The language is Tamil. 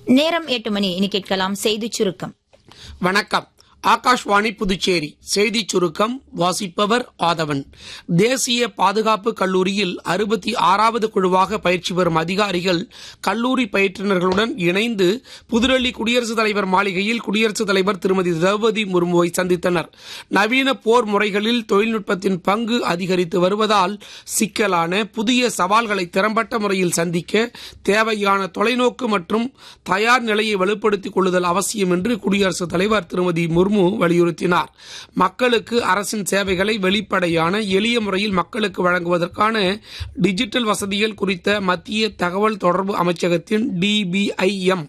நேரம் எட்டு மணி இனி கேட்கலாம் செய்திச் சுருக்கம் வணக்கம் ஆகாஷ்வாணி புதுச்சேரி செய்தி சுருக்கம் வாசிப்பவர் ஆதவன் தேசிய பாதுகாப்பு கல்லூரியில் அறுபத்தி ஆறாவது குழுவாக பயிற்சி பெறும் அதிகாரிகள் கல்லூரி பயிற்றுநர்களுடன் இணைந்து புதுடெல்லி குடியரசுத் தலைவர் மாளிகையில் குடியரசுத் தலைவர் திருமதி திரௌபதி முர்முவை சந்தித்தனர் நவீன போர் முறைகளில் தொழில்நுட்பத்தின் பங்கு அதிகரித்து வருவதால் சிக்கலான புதிய சவால்களை திறம்பட்ட முறையில் சந்திக்க தேவையான தொலைநோக்கு மற்றும் தயார் நிலையை வலுப்படுத்திக் கொள்ளுதல் அவசியம் என்று குடியரசுத் தலைவர் திருமதி முர்மு வலியுறுத்தினார் மக்களுக்கு அரசின் சேவைகளை வெளிப்படையான எளிய முறையில் மக்களுக்கு வழங்குவதற்கான டிஜிட்டல் வசதிகள் குறித்த மத்திய தகவல் தொடர்பு அமைச்சகத்தின் டிபிஐஎம்